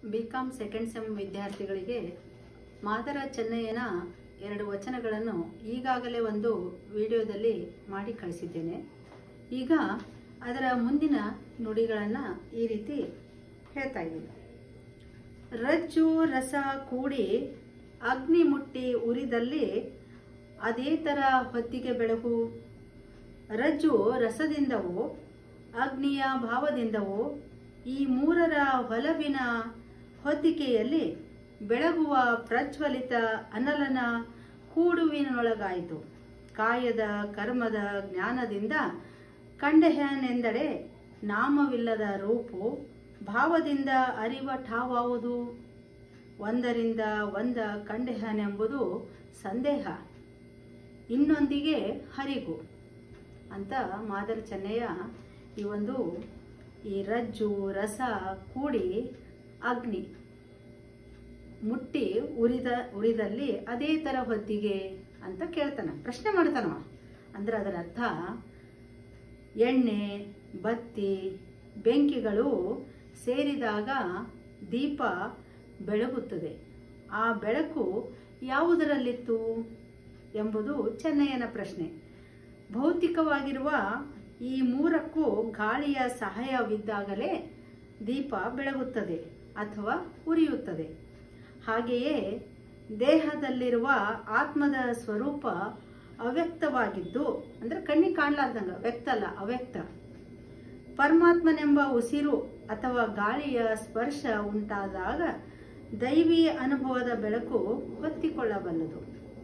B com second sem ವಿದ್ಯಾರ್ಥಿಗಳಿಗೆ ಮಾದರ ಚೆನ್ನಯ್ಯನ ಎರಡು ವಚನಗಳನ್ನು ಈಗಾಗಲೇ ಒಂದು ವಿಡಿಯೋದಲ್ಲಿ ಮಾಡಿ ಕಳಿಸಿದ್ದೇನೆ ಈಗ ಅದರ ಮುಂದಿನ ನುಡಿಗಳನ್ನು ಈ ರೀತಿ ಹೇಳ್ತಾ ಇದ್ದೀನಿ ರಜ್ಜು ರಸ ಕೂಡಿ ಅಗ್ನಿ ಮುಟ್ಟಿ ಉರಿದಲ್ಲಿ ಅದೇ ಥರ ಹೊತ್ತಿಗೆ ಬೆಳಕು ರಜ್ಜು ರಸದಿಂದವೋ ಅಗ್ನಿಯ ಭಾವದಿಂದವೋ ಈ ಮೂರರ ಹೊಲವಿನ ಹೊತ್ತಿಕೆಯಲ್ಲಿ ಬೆಳಗುವ ಪ್ರಜ್ವಲಿತ ಅನಲನ ಕೂಡುವಿನೊಳಗಾಯಿತು ಕಾಯದ ಕರ್ಮದ ಜ್ಞಾನದಿಂದ ಕಂಡೆಹನೆಂದಡೆ ನಾಮವಿಲ್ಲದ ರೂಪು ಭಾವದಿಂದ ಅರಿವ ಠಾವಾವುದು ಒಂದರಿಂದ ಒಂದ ಕಂಡೆಹನೆಂಬುದು ಸಂದೇಹ ಇನ್ನೊಂದಿಗೆ ಹರಿಗು ಅಂತ ಮಾದರ ಚೆನ್ನಯ್ಯ ಈ ಒಂದು ಈ ರಜ್ಜು ರಸ ಕೂಡಿ ಅಗ್ನಿ ಮುಟ್ಟಿ ಉರಿದ ಉರಿದಲ್ಲಿ ಅದೇ ಥರ ಹೊತ್ತಿಗೆ ಅಂತ ಕೇಳ್ತಾನ ಪ್ರಶ್ನೆ ಮಾಡ್ತಾನವ ಅಂದ್ರೆ ಅದರ ಅರ್ಥ ಎಣ್ಣೆ ಬತ್ತಿ ಬೆಂಕಿಗಳು ಸೇರಿದಾಗ ದೀಪ ಬೆಳಗುತ್ತದೆ ಆ ಬೆಳಕು ಯಾವುದರಲ್ಲಿತ್ತು ಎಂಬುದು ಚೆನ್ನಯ್ಯನ ಪ್ರಶ್ನೆ ಭೌತಿಕವಾಗಿರುವ ಈ ಮೂರಕ್ಕೂ ಗಾಳಿಯ ಸಹಾಯವಿದ್ದಾಗಲೇ ದೀಪ ಬೆಳಗುತ್ತದೆ ಅಥವಾ ಉರಿಯುತ್ತದೆ ಹಾಗೆಯೇ ದೇಹದಲ್ಲಿರುವ ಆತ್ಮದ ಸ್ವರೂಪ ಅವ್ಯಕ್ತವಾಗಿದ್ದು ಅಂದ್ರೆ ಕಣ್ಣಿಗೆ ಕಾಣಲಾರ್ದಂಗ ವ್ಯಕ್ತ ಅಲ್ಲ ಅವ್ಯಕ್ತ ಪರಮಾತ್ಮನೆಂಬ ಉಸಿರು ಅಥವಾ ಗಾಳಿಯ ಸ್ಪರ್ಶ ಉಂಟಾದಾಗ ದೈವಿ ಅನುಭವದ ಬೆಳಕು ಹೊತ್ತಿಕೊಳ್ಳಬಲ್ಲದು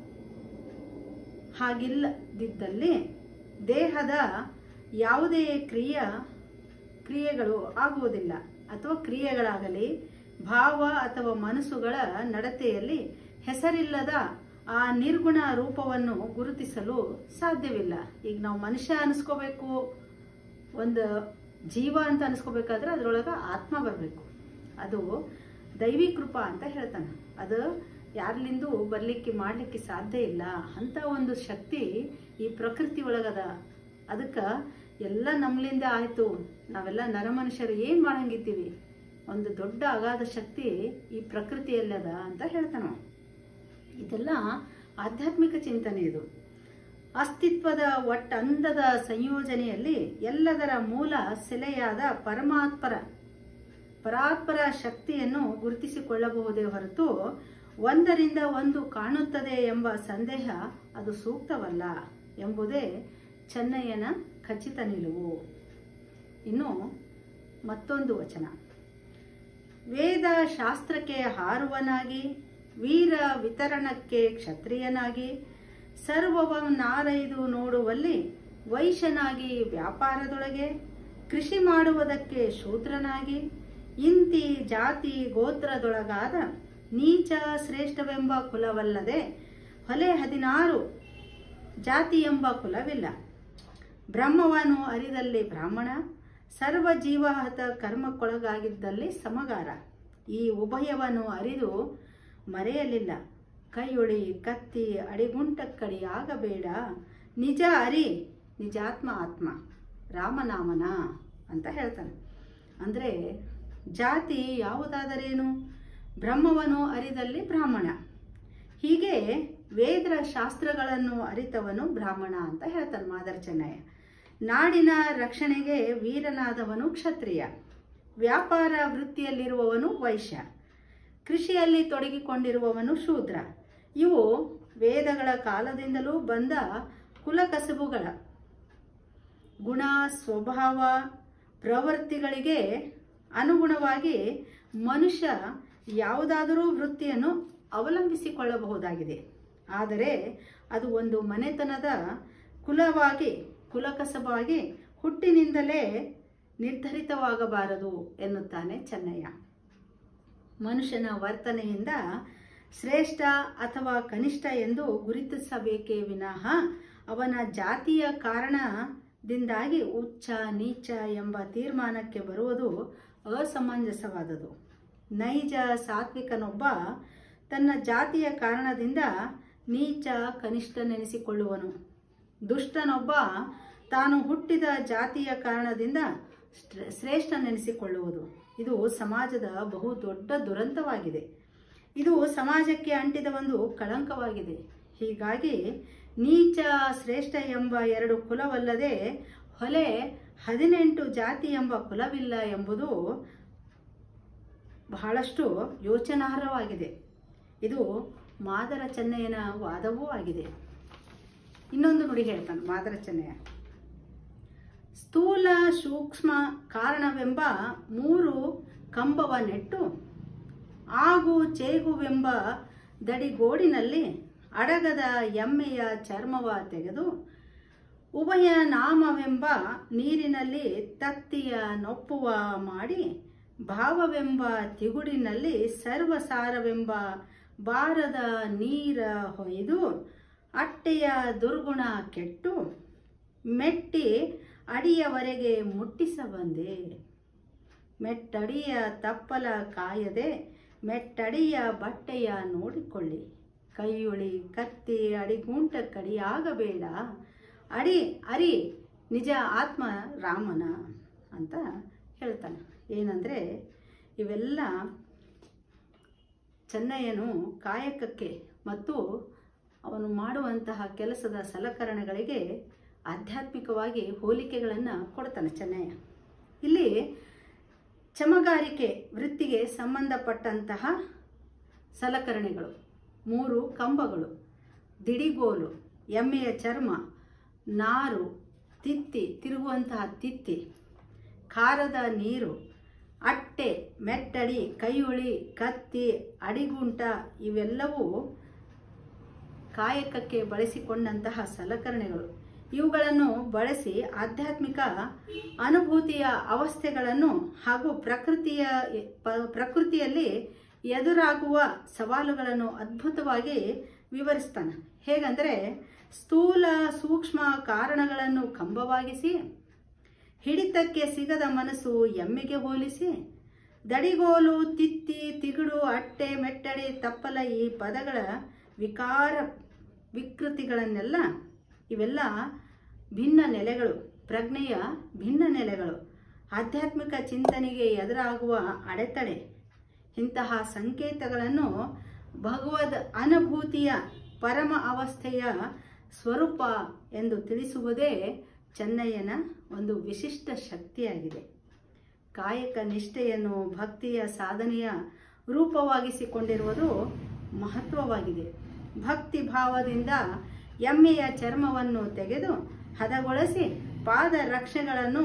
ಹಾಗಿಲ್ಲದಿದ್ದಲ್ಲಿ ದೇಹದ ಯಾವುದೇ ಕ್ರಿಯ ಕ್ರಿಯೆಗಳು ಆಗುವುದಿಲ್ಲ ಅಥವಾ ಕ್ರಿಯೆಗಳಾಗಲಿ ಭಾವ ಅಥವಾ ಮನಸ್ಸುಗಳ ನಡತೆಯಲ್ಲಿ ಹೆಸರಿಲ್ಲದ ಆ ನಿರ್ಗುಣ ರೂಪವನ್ನು ಗುರುತಿಸಲು ಸಾಧ್ಯವಿಲ್ಲ ಈಗ ನಾವು ಮನುಷ್ಯ ಅನಿಸ್ಕೋಬೇಕು ಒಂದು ಜೀವ ಅಂತ ಅನಿಸ್ಕೋಬೇಕಾದ್ರೆ ಅದರೊಳಗೆ ಆತ್ಮ ಬರಬೇಕು ಅದು ದೈವಿ ಕೃಪಾ ಅಂತ ಹೇಳ್ತಾನೆ ಅದು ಯಾರ್ಲಿಂದು ಬರ್ಲಿಕ್ಕೆ ಮಾಡ್ಲಿಕ್ಕೆ ಸಾಧ್ಯ ಇಲ್ಲ ಅಂತ ಒಂದು ಶಕ್ತಿ ಈ ಪ್ರಕೃತಿ ಒಳಗದ ಅದಕ್ಕೆ ಎಲ್ಲ ನಮ್ಲಿಂದ ಆಯ್ತು ನಾವೆಲ್ಲ ನರಮನುಷ್ಯರು ಏನ್ ಮಾಡಂಗಿದ್ದೀವಿ ಒಂದು ದೊಡ್ಡ ಅಗಾಧ ಶಕ್ತಿ ಈ ಪ್ರಕೃತಿಯಲ್ಲದ ಅಂತ ಹೇಳ್ತಾನ ಇದೆಲ್ಲ ಆಧ್ಯಾತ್ಮಿಕ ಚಿಂತನೆ ಇದು ಅಸ್ತಿತ್ವದ ಒಟ್ಟಂದದ ಸಂಯೋಜನೆಯಲ್ಲಿ ಎಲ್ಲದರ ಮೂಲ ಸೆಲೆಯಾದ ಪರಮಾತ್ಮರ ಪರಾತ್ಪರ ಶಕ್ತಿಯನ್ನು ಗುರುತಿಸಿಕೊಳ್ಳಬಹುದೇ ಹೊರತು ಒಂದರಿಂದ ಒಂದು ಕಾಣುತ್ತದೆ ಎಂಬ ಸಂದೇಹ ಅದು ಸೂಕ್ತವಲ್ಲ ಎಂಬುದೇ ಚೆನ್ನಯ್ಯನ ಖಚಿತ ನಿಲುವು ಇನ್ನು ಮತ್ತೊಂದು ವಚನ ವೇದ ಶಾಸ್ತ್ರಕ್ಕೆ ಹಾರುವನಾಗಿ ವೀರ ವಿತರಣಕ್ಕೆ ಕ್ಷತ್ರಿಯನಾಗಿ ಸರ್ವವನ್ನಾರೈದು ನೋಡುವಲ್ಲಿ ವೈಶ್ಯನಾಗಿ ವ್ಯಾಪಾರದೊಳಗೆ ಕೃಷಿ ಮಾಡುವುದಕ್ಕೆ ಶೂದ್ರನಾಗಿ ಇಂತಿ ಜಾತಿ ಗೋತ್ರದೊಳಗಾದ ನೀಚ ಶ್ರೇಷ್ಠವೆಂಬ ಕುಲವಲ್ಲದೆ ಹೊಲೆ ಹದಿನಾರು ಜಾತಿ ಎಂಬ ಕುಲವಿಲ್ಲ ಬ್ರಹ್ಮವನ್ನು ಅರಿದಲ್ಲಿ ಬ್ರಾಹ್ಮಣ ಸರ್ವ ಜೀವಾಹತ ಕರ್ಮಕ್ಕೊಳಗಾಗಿದ್ದಲ್ಲಿ ಸಮಗಾರ ಈ ಉಭಯವನ್ನು ಅರಿದು ಮರೆಯಲಿಲ್ಲ ಕೈಯೊಳಿ ಕತ್ತಿ ಅಡಿಗುಂಟಕ್ಕಡಿ ಆಗಬೇಡ ನಿಜ ಅರಿ ನಿಜಾತ್ಮ ಆತ್ಮ ರಾಮನಾಮನ ಅಂತ ಹೇಳ್ತಾನೆ ಅಂದರೆ ಜಾತಿ ಯಾವುದಾದರೇನು ಬ್ರಹ್ಮವನ್ನು ಅರಿದಲ್ಲಿ ಬ್ರಾಹ್ಮಣ ಹೀಗೆ ವೇದ ಶಾಸ್ತ್ರಗಳನ್ನು ಅರಿತವನು ಬ್ರಾಹ್ಮಣ ಅಂತ ಹೇಳ್ತಾನೆ ಮಾದರ್ ಚೆನ್ನಯ್ಯ ನಾಡಿನ ರಕ್ಷಣೆಗೆ ವೀರನಾದವನು ಕ್ಷತ್ರಿಯ ವ್ಯಾಪಾರ ವೃತ್ತಿಯಲ್ಲಿರುವವನು ವೈಶ್ಯ ಕೃಷಿಯಲ್ಲಿ ತೊಡಗಿಕೊಂಡಿರುವವನು ಶೂದ್ರ ಇವು ವೇದಗಳ ಕಾಲದಿಂದಲೂ ಬಂದ ಕುಲಕಸಬುಗಳ ಗುಣ ಸ್ವಭಾವ ಪ್ರವೃತ್ತಿಗಳಿಗೆ ಅನುಗುಣವಾಗಿ ಮನುಷ್ಯ ಯಾವುದಾದರೂ ವೃತ್ತಿಯನ್ನು ಅವಲಂಬಿಸಿಕೊಳ್ಳಬಹುದಾಗಿದೆ ಆದರೆ ಅದು ಒಂದು ಮನೆತನದ ಕುಲವಾಗಿ ಕುಲಕಸಬಾಗಿ ಹುಟ್ಟಿನಿಂದಲೇ ನಿರ್ಧರಿತವಾಗಬಾರದು ಎನ್ನುತ್ತಾನೆ ಚೆನ್ನಯ್ಯ ಮನುಷ್ಯನ ವರ್ತನೆಯಿಂದ ಶ್ರೇಷ್ಠ ಅಥವಾ ಕನಿಷ್ಠ ಎಂದು ಗುರುತಿಸಬೇಕೇ ವಿನಃ ಅವನ ಜಾತಿಯ ಕಾರಣದಿಂದಾಗಿ ಉಚ್ಚ ನೀಚ ಎಂಬ ತೀರ್ಮಾನಕ್ಕೆ ಬರುವುದು ಅಸಮಂಜಸವಾದದು ನೈಜ ಸಾತ್ವಿಕನೊಬ್ಬ ತನ್ನ ಜಾತಿಯ ಕಾರಣದಿಂದ ನೀಚ ಕನಿಷ್ಠನೆನಿಸಿಕೊಳ್ಳುವನು ದುಷ್ಟನೊಬ್ಬ ತಾನು ಹುಟ್ಟಿದ ಜಾತಿಯ ಕಾರಣದಿಂದ ಶ್ರೇ- ಶ್ರೇಷ್ಠನೆನಿಸಿಕೊಳ್ಳುವುದು ಇದು ಸಮಾಜದ ಬಹು ದೊಡ್ಡ ದುರಂತವಾಗಿದೆ ಇದು ಸಮಾಜಕ್ಕೆ ಅಂಟಿದ ಒಂದು ಕಳಂಕವಾಗಿದೆ ಹೀಗಾಗಿ ನೀಚ ಶ್ರೇಷ್ಠ ಎಂಬ ಎರಡು ಕುಲವಲ್ಲದೆ ಹೊಲೆ ಹದಿನೆಂಟು ಜಾತಿ ಎಂಬ ಕುಲವಿಲ್ಲ ಎಂಬುದು ಬಹಳಷ್ಟು ಯೋಚನಾರ್ಹವಾಗಿದೆ ಇದು ಮಾದರ ಚೆನ್ನಯ್ಯನ ವಾದವೂ ಆಗಿದೆ ಇನ್ನೊಂದು ನುಡಿ ಹೇಳ್ತಾನೆ ಮಾದರ ಚೆನ್ನಯ್ಯ ಸ್ಥೂಲ ಸೂಕ್ಷ್ಮ ಕಾರಣವೆಂಬ ಮೂರು ಕಂಬವ ನೆಟ್ಟು ಆಗು ಚೇಗುವೆಂಬ ದಡಿಗೋಡಿನಲ್ಲಿ ಅಡಗದ ಎಮ್ಮೆಯ ಚರ್ಮವ ತೆಗೆದು ಉಭಯ ನಾಮವೆಂಬ ನೀರಿನಲ್ಲಿ ತತ್ತಿಯ ನೊಪ್ಪುವ ಮಾಡಿ ಭಾವವೆಂಬ ತಿಗುಡಿನಲ್ಲಿ ಸರ್ವಸಾರವೆಂಬ ಬಾರದ ನೀರ ಹೊಯ್ದು ಅಟ್ಟೆಯ ದುರ್ಗುಣ ಕೆಟ್ಟು ಮೆಟ್ಟಿ ಅಡಿಯವರೆಗೆ ಮುಟ್ಟಿಸ ಬಂದೆ ಮೆಟ್ಟಡಿಯ ತಪ್ಪಲ ಕಾಯದೆ ಮೆಟ್ಟಡಿಯ ಬಟ್ಟೆಯ ನೋಡಿಕೊಳ್ಳಿ ಕೈಯುಳಿ ಕತ್ತಿ ಅಡಿಗೂಂಟ ಕಡಿಯಾಗಬೇಡ ಅಡಿ ಅರಿ ನಿಜ ಆತ್ಮ ರಾಮನ ಅಂತ ಹೇಳ್ತಾನೆ ಏನಂದರೆ ಇವೆಲ್ಲ ಚೆನ್ನಯ್ಯನು ಕಾಯಕಕ್ಕೆ ಮತ್ತು ಅವನು ಮಾಡುವಂತಹ ಕೆಲಸದ ಸಲಕರಣೆಗಳಿಗೆ ಆಧ್ಯಾತ್ಮಿಕವಾಗಿ ಹೋಲಿಕೆಗಳನ್ನು ಕೊಡ್ತಾನೆ ಚೆನ್ನಯ್ಯ ಇಲ್ಲಿ ಚಮಗಾರಿಕೆ ವೃತ್ತಿಗೆ ಸಂಬಂಧಪಟ್ಟಂತಹ ಸಲಕರಣೆಗಳು ಮೂರು ಕಂಬಗಳು ದಿಡಿಗೋಲು ಎಮ್ಮೆಯ ಚರ್ಮ ನಾರು ತಿತ್ತಿ ತಿರುಗುವಂತಹ ತಿತ್ತಿ ಖಾರದ ನೀರು ಅಟ್ಟೆ ಮೆಟ್ಟಡಿ ಕೈಯುಳಿ ಕತ್ತಿ ಅಡಿಗುಂಟ ಇವೆಲ್ಲವೂ ಕಾಯಕಕ್ಕೆ ಬಳಸಿಕೊಂಡಂತಹ ಸಲಕರಣೆಗಳು ಇವುಗಳನ್ನು ಬಳಸಿ ಆಧ್ಯಾತ್ಮಿಕ ಅನುಭೂತಿಯ ಅವಸ್ಥೆಗಳನ್ನು ಹಾಗೂ ಪ್ರಕೃತಿಯ ಪ- ಪ್ರಕೃತಿಯಲ್ಲಿ ಎದುರಾಗುವ ಸವಾಲುಗಳನ್ನು ಅದ್ಭುತವಾಗಿ ವಿವರಿಸ್ತಾನೆ ಹೇಗಂದರೆ ಸ್ಥೂಲ ಸೂಕ್ಷ್ಮ ಕಾರಣಗಳನ್ನು ಕಂಬವಾಗಿಸಿ ಹಿಡಿತಕ್ಕೆ ಸಿಗದ ಮನಸ್ಸು ಎಮ್ಮೆಗೆ ಹೋಲಿಸಿ ದಡಿಗೋಲು ತಿತ್ತಿ ತಿಗುಡು ಅಟ್ಟೆ ಮೆಟ್ಟಡಿ ತಪ್ಪಲ ಈ ಪದಗಳ ವಿಕಾರ ವಿಕೃತಿಗಳನ್ನೆಲ್ಲ ಇವೆಲ್ಲ ಭಿನ್ನ ನೆಲೆಗಳು ಪ್ರಜ್ಞೆಯ ಭಿನ್ನ ನೆಲೆಗಳು ಆಧ್ಯಾತ್ಮಿಕ ಚಿಂತನೆಗೆ ಎದುರಾಗುವ ಅಡೆತಡೆ ಇಂತಹ ಸಂಕೇತಗಳನ್ನು ಭಗವದ್ ಅನುಭೂತಿಯ ಪರಮ ಅವಸ್ಥೆಯ ಸ್ವರೂಪ ಎಂದು ತಿಳಿಸುವುದೇ ಚೆನ್ನಯ್ಯನ ಒಂದು ವಿಶಿಷ್ಟ ಶಕ್ತಿಯಾಗಿದೆ ಕಾಯಕ ನಿಷ್ಠೆಯನ್ನು ಭಕ್ತಿಯ ಸಾಧನೆಯ ರೂಪವಾಗಿಸಿಕೊಂಡಿರುವುದು ಮಹತ್ವವಾಗಿದೆ ಭಕ್ತಿ ಭಾವದಿಂದ ಎಮ್ಮೆಯ ಚರ್ಮವನ್ನು ತೆಗೆದು ಹದಗೊಳಿಸಿ ಪಾದ ರಕ್ಷೆಗಳನ್ನು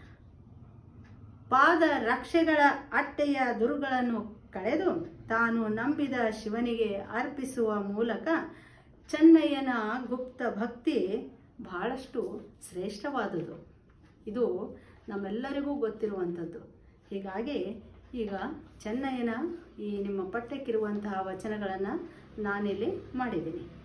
ಪಾದ ರಕ್ಷೆಗಳ ಅಟ್ಟೆಯ ದುರುಗಳನ್ನು ಕಳೆದು ತಾನು ನಂಬಿದ ಶಿವನಿಗೆ ಅರ್ಪಿಸುವ ಮೂಲಕ ಚೆನ್ನಯ್ಯನ ಗುಪ್ತ ಭಕ್ತಿ ಬಹಳಷ್ಟು ಶ್ರೇಷ್ಠವಾದುದು ಇದು ನಮ್ಮೆಲ್ಲರಿಗೂ ಗೊತ್ತಿರುವಂಥದ್ದು ಹೀಗಾಗಿ ಈಗ ಚೆನ್ನಯ್ಯನ ಈ ನಿಮ್ಮ ಪಠ್ಯಕ್ಕಿರುವಂತಹ ವಚನಗಳನ್ನು ನಾನಿಲ್ಲಿ ಮಾಡಿದ್ದೀನಿ